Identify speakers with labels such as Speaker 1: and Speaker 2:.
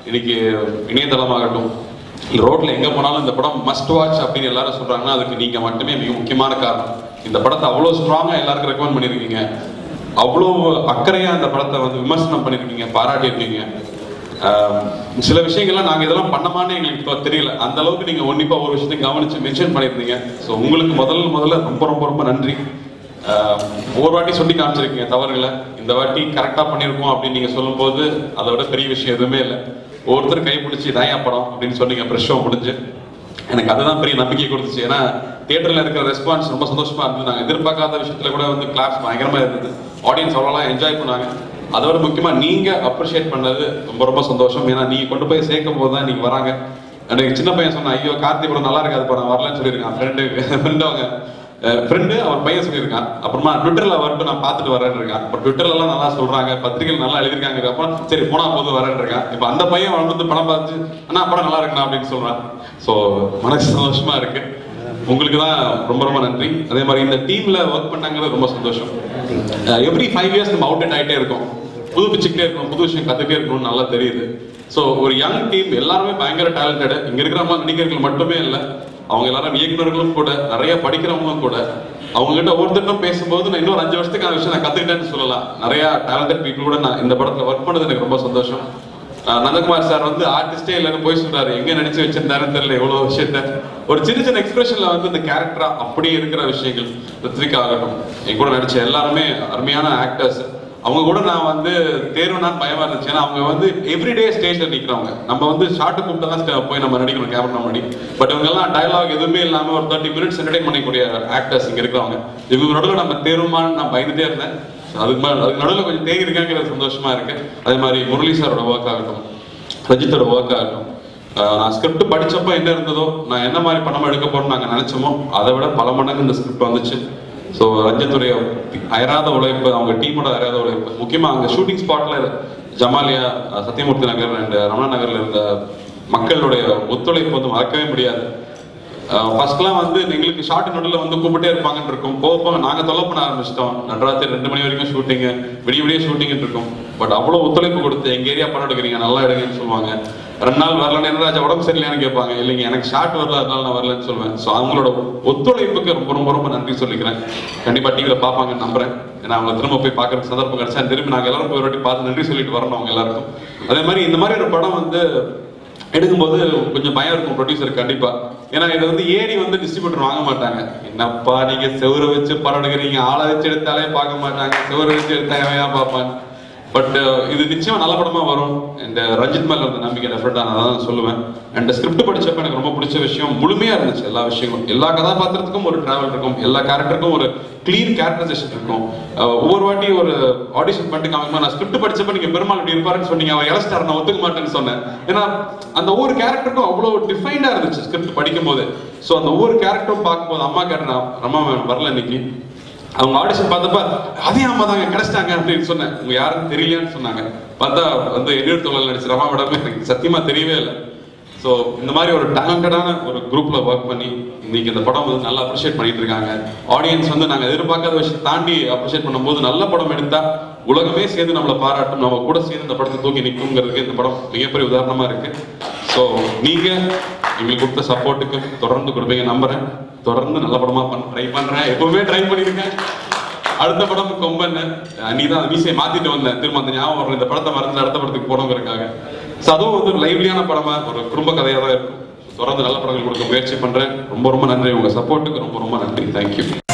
Speaker 1: இன்னைக்கு இணையதளமாகட்டும் இல்ல ரோட்ல எங்க போனாலும் இந்த படம் மஸ்ட் வாட்ச் அப்படின்னு எல்லாரும் சொல்றாங்கன்னா அதுக்கு நீங்க மட்டுமே மிக முக்கியமான காரணம் இந்த படத்தை அவ்வளோ ஸ்ட்ராங்கா எல்லாருக்கும் ரெக்கமெண்ட் பண்ணிருக்கீங்க அவ்வளோ அக்கறையா இந்த படத்தை வந்து விமர்சனம் பண்ணிருக்கீங்க பாராட்டியிருக்கீங்க ஆஹ் சில விஷயங்கள்லாம் நாங்க இதெல்லாம் பண்ணமான்னு எங்களுக்கு இப்போ தெரியல அந்த அளவுக்கு நீங்க உன்னிப்பா ஒரு விஷயத்தையும் கவனிச்சு மென்ஷன் பண்ணியிருந்தீங்க ஸோ உங்களுக்கு முதல்ல முதல்ல ரொம்ப ரொம்ப ரொம்ப நன்றி ஆஹ் ஒரு வாட்டி சொல்லி காமிச்சிருக்கீங்க தவறுகளை இந்த வாட்டி கரெக்டா பண்ணியிருக்கோம் அப்படின்னு நீங்க சொல்லும்போது அதை விட பெரிய விஷயம் எதுவுமே இல்லை ஒருத்தர் கை பிடிச்சி தயா படம் அப்படின்னு சொன்னீங்க ப்ரெஷ் ஷோ முடிஞ்சு எனக்கு அதுதான் பெரிய நம்பிக்கை கொடுத்துச்சு ஏன்னா தியேட்டர்ல இருக்கிற ரெஸ்பான்ஸ் ரொம்ப சந்தோஷமா இருந்தது நாங்க எதிர்பார்க்காத விஷயத்துல கூட வந்து கிளாப்ஸ் பயங்கரமா இருந்தது ஆடியன்ஸ் அவ்வளோலாம் என்ஜாய் பண்ணாங்க அதை விட முக்கியமா நீங்க அப்ரிஷியேட் பண்ணது ரொம்ப ரொம்ப சந்தோஷம் ஏன்னா நீங்க கொண்டு போய் சேர்க்கும் போது தான் நீங்க வராங்க எனக்கு சின்ன பையன் சொன்னா ஐயோ கார்த்தி படம் நல்லா இருக்காது படம் வரலன்னு சொல்லியிருக்கான் ஃப்ரெண்டு ஃப்ரெண்டு அவங்க ஃப்ரெண்டு அவர் பையன் சொல்லியிருக்கான் அப்புறமா ட்விட்டர்ல வரட்டும் நான் பார்த்துட்டு வரேன்னு இருக்கான் இப்போ ட்விட்டர்ல எல்லாம் நல்லா சொல்றாங்க பத்திரிகைகள் நல்லா எழுதிருக்காங்க அப்புறம் சரி போனா போது வரேன்னு இருக்கான் இப்போ அந்த பையன் வந்து படம் பார்த்து அண்ணா படம் நல்லா இருக்குண்ணா அப்படின்னு சொல்றான் ஸோ மனசு சந்தோஷமா இருக்கு உங்களுக்கு தான் ரொம்ப ரொம்ப நன்றி அதே மாதிரி இந்த டீம்ல ஒர்க் பண்ணாங்கிறது ரொம்ப சந்தோஷம் எவ்ரி ஃபைவ் இயர்ஸ் நம்ம அவுடேட் ஆகிட்டே இருக்கோம் புதுப்பிச்சுக்கிட்டே இருக்கணும் புது விஷயம் கத்துக்கிட்டே இருக்கணும்னு நல்லா தெரியுது ஸோ ஒரு யங் டீம் எல்லாருமே பயங்கர டேலண்டட் இங்க இருக்கிற மாதிரி நடிகர்கள் மட்டுமே இல்லை அவங்க எல்லாரும் இயக்குனர்களும் கூட நிறைய படிக்கிறவங்களும் கூட அவங்க கிட்ட ஒவ்வொருத்தருக்கும் பேசும்போது நான் இன்னொரு அஞ்சு வருஷத்துக்கு அந்த விஷயம் நான் கத்துக்கிட்டேன்னு சொல்லலாம் நிறைய டேலண்டட் பீப்புள் கூட நான் இந்த படத்துல ஒர்க் பண்ணது எனக்கு ரொம்ப சந்தோஷம் ஆஹ் நந்தகுமார் சார் வந்து ஆர்டிஸ்டே இல்லைன்னு போய் சொல்றாரு எங்க நினைச்சு வச்சிருந்தாருன்னு தெரியல எவ்வளவு விஷயத்த ஒரு சின்ன சின்ன எக்ஸ்பிரஷன்ல வந்து இந்த கேரக்டரா அப்படியே இருக்கிற விஷயங்கள் ரித்விகா ஆகட்டும் என் கூட நடிச்ச எல்லாருமே அருமையான ஆக்டர்ஸ் அவங்க கூட நான் வந்து தேர்வுனா பயமா இருந்துச்சு ஏன்னா அவங்க வந்து எவ்ரிடே ஸ்டேஜ்ல நிக்கிறவங்க நம்ம வந்து ஷார்ட் கூப்பிட்டு தான் sta- போய் நம்ம நடிக்கணும் கேமரா முன்னாடி பட் இவங்க எல்லாம் டயலாக் எதுவுமே இல்லாம ஒரு தேர்ட்டி மினிட்ஸ் என்டர்டைன் பண்ணக்கூடிய ஆக்டர்ஸ் இங்க இருக்கிறவங்க இவங்க நடுவில் நம்ம தேர்வுமான்னு நான் பயந்துட்டே இருந்தேன் அதுக்கு மேல அதுக்கு நடுவில் கொஞ்சம் தேங்கி இருக்காங்கிறது சந்தோஷமா இருக்கு அதே மாதிரி முரளி சாரோட ஒர்க் ஆகட்டும் ரஜித்தோட ஒர்க் ஆகட்டும் ஆஹ் நான் ஸ்கிரிப்ட் படிச்சப்ப என்ன இருந்ததோ நான் என்ன மாதிரி படம் எடுக்க போறோம்னு நாங்க நினைச்சோமோ அதை விட பல மடங்கு இந்த ஸ்கிரிப்ட் வந்துச்சு ஸோ ரஞ்சித்துடைய அயராத உழைப்பு அவங்க டீமோட அயராத உழைப்பு முக்கியமா அங்க ஷூட்டிங் ஸ்பாட்ல ஜமாலியா அஹ் சத்தியமூர்த்தி நகர் அண்ட் ரமணா நகர்ல இருந்த மக்களுடைய ஒத்துழைப்பு வந்து மறக்கவே முடியாது ஃபர்ஸ்ட்லாம் வந்து எங்களுக்கு ஷார்ட் நடுவில் வந்து கூப்பிட்டே இருப்பாங்கன்னு இருக்கும் போக போக நாங்கள் தொல்லை பண்ண ஆரம்பிச்சிட்டோம் நடுராத்திரி ரெண்டு மணி வரைக்கும் ஷூட்டிங்கு விடிய விடிய ஷூட்டிங் இருக்கும் பட் அவ்வளோ ஒத்துழைப்பு கொடுத்து எங்க ஏரியா படம் எடுக்கிறீங்க நல்லா எடுங்கன்னு சொல்லுவாங்க ரெண்டு நாள் வரலன்னு என்ன ராஜா உடம்பு சரியில்லையான்னு கேட்பாங்க இல்லைங்க எனக்கு ஷார்ட் வரல அதனால நான் வரலன்னு சொல்லுவேன் ஸோ அவங்களோட ஒத்துழைப்புக்கு ரொம்ப ரொம்ப ரொம்ப நன்றி சொல்லிக்கிறேன் கண்டிப்பா டிவியில் பார்ப்பாங்கன்னு நம்புறேன் ஏன்னா அவங்க திரும்ப போய் பார்க்கறதுக்கு சந்தர்ப்பம் கிடைச்சா திரும்பி நாங்கள் எல்லாரும் போய் ஒரு வாட்டி பார்த்து நன்றி சொல்லிட்டு வரணும் அவங்க எல்லாருக்கும் அதே மாதிரி இந்த மாதிரி ஒரு படம் வந்து எடுக்கும்போது கொஞ்சம் பயம் இருக்கும் ப்ரொடியூசர் கண்டிப்பா ஏன்னா இதை வந்து ஏடி வந்து டிஸ்ட்ரிபியூட்டர் வாங்க மாட்டாங்க என்னப்பா நீங்க செவரை வச்சு படம் எடுக்கிறீங்க ஆளை வச்சு எடுத்தாலே பார்க்க மாட்டாங்க செவரை வச்சு எடுத்தா எவையா பார்ப்பாங்க பட் இது நிச்சயமா நல்ல படமா வரும் இந்த ரஞ்சித் மேல இருந்த நம்பிக்கை டெஃபரெண்டா நான் தான் சொல்லுவேன் அண்ட் ஸ்கிரிப்ட் படிச்சப்ப எனக்கு ரொம்ப பிடிச்ச விஷயம் முழுமையா இருந்துச்சு எல்லா விஷயங்களும் எல்லா கதாபாத்திரத்துக்கும் ஒரு டிராவல் இருக்கும் எல்லா கேரக்டருக்கும் ஒரு கிளீன் கேரக்டரைசேஷன் இருக்கும் அஹ் ஒவ்வொரு வாட்டி ஒரு ஆடிஷன் பண்ணிட்டு காமிக்கும்போது நான் ஸ்கிரிப்ட் படிச்சப்ப நீங்க பெருமாள் இப்படி இருப்பாருன்னு சொன்னீங்க அவர் இலஸ்டார் நான் ஒத்துக்க மாட்டேன்னு சொன்னேன் ஏன்னா அந்த ஒவ்வொரு கேரக்டருக்கும் அவ்வளவு டிஃபைன்டா இருந்துச்சு ஸ்கிரிப்ட் படிக்கும் போது ஸோ அந்த ஒவ்வொரு கேரக்டரும் பார்க்கும்போது அம்மா கேட்டேன் ரமா மேம் வரல இன்னைக்கு அவங்க ஆடிஷன் பார்த்தப்ப அதே அம்மா தாங்க கிடைச்சிட்டாங்க அப்படின்னு சொன்னேன் உங்க யாருன்னு தெரியலையான்னு சொன்னாங்க பார்த்தா வந்து எண்ணூர் தொழில் நடிச்ச ரமா மேடம் எனக்கு சத்தியமா தெரியவே இல்லை ஸோ இந்த மாதிரி ஒரு டேலண்டடான ஒரு குரூப்ல ஒர்க் பண்ணி இன்னைக்கு இந்த படம் வந்து நல்லா அப்ரிஷியேட் பண்ணிட்டு இருக்காங்க ஆடியன்ஸ் வந்து நாங்க எதிர்பார்க்காத விஷயம் தாண்டி அப்ரிஷியேட் பண்ணும்போது நல்ல படம் எடுத்தா உலகமே சேர்ந்து நம்மளை பாராட்டும் நம்ம கூட சேர்ந்து இந்த படத்தை தூக்கி நிற்குங்கிறதுக்கு இந்த படம் மிகப்பெரிய உதாரணமா இருக்கு ஸோ நீங்க எங்களுக்கு கொடுத்த சப்போர்ட்டுக்கு தொடர்ந்து கொடுப்பீங்க நம்புறேன் தொடர்ந்து நல்ல படமா பண்ண ட்ரை பண்றேன் எப்பவுமே ட்ரை பண்ணிருக்கேன் அடுத்த படம் கொம்பன் அன்னைக்கு தான் மீசையை மாத்திட்டு வந்தேன் திரும்ப அந்த ஞாபகம் வரும் இந்த படத்தை மறந்து அடுத்த படத்துக்கு போனவங்களுக்காக ஸோ அதுவும் வந்து ஒரு லைவ்லியான படமா ஒரு குடும்ப கதையா தான் இருக்கும் தொடர்ந்து நல்ல படங்கள் கொடுக்க முயற்சி பண்றேன் ரொம்ப ரொம்ப நன்றி உங்க சப்போர்ட்டுக்கு ரொம்ப ரொம்ப நன்றி தேங்க்யூ